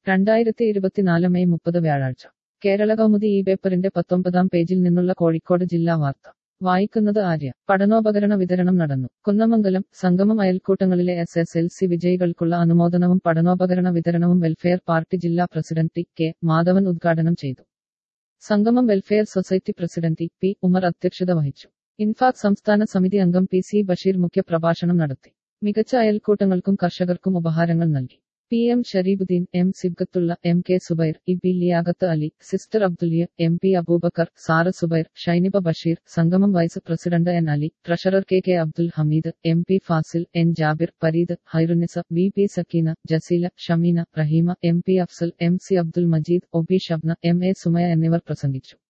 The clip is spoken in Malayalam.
രണ്ടായിരത്തി ഇരുപത്തിനാല് മെയ് മുപ്പത് വ്യാഴാഴ്ച കേരള കൗമുദി ഈ പേപ്പറിന്റെ പത്തൊമ്പതാം പേജിൽ നിന്നുള്ള കോഴിക്കോട് ജില്ലാ വാർത്ത വായിക്കുന്നത് ആര്യ പഠനോപകരണ വിതരണം നടന്നു കുന്നമംഗലം സംഗമം അയൽക്കൂട്ടങ്ങളിലെ എസ് എസ് എൽ സി വിജയികൾക്കുള്ള അനുമോദനവും പഠനോപകരണ വിതരണവും വെൽഫെയർ പാർട്ടി ജില്ലാ പ്രസിഡന്റ് ടി കെ മാധവൻ ഉദ്ഘാടനം ചെയ്തു സംഗമം welfare society president T P Umar അധ്യക്ഷത വഹിച്ചു ഇൻഫാക് സംസ്ഥാന സമിതി അംഗം പി സി ബഷീർ മുഖ്യപ്രഭാഷണം നടത്തി മികച്ച അയൽക്കൂട്ടങ്ങൾക്കും കർഷകർക്കും ഉപഹാരങ്ങൾ നൽകി P M Shareebuddin M Sibghathulla M K Subair E B Liyakhath Ali sister Abdulia M P Aboobacker Sara Subair Shainiba Basheer സംഗമം vice president N Ali treasurer K K Abdul Hameed M P Fazil N Jabir Fareed Hairunisa V P Sakeena Jaseela Shameena Raheema M P Afsal M C Abdul Majeed O B Shabna M A Sumaya എന്നിവർ പ്രസംഗിച്ചു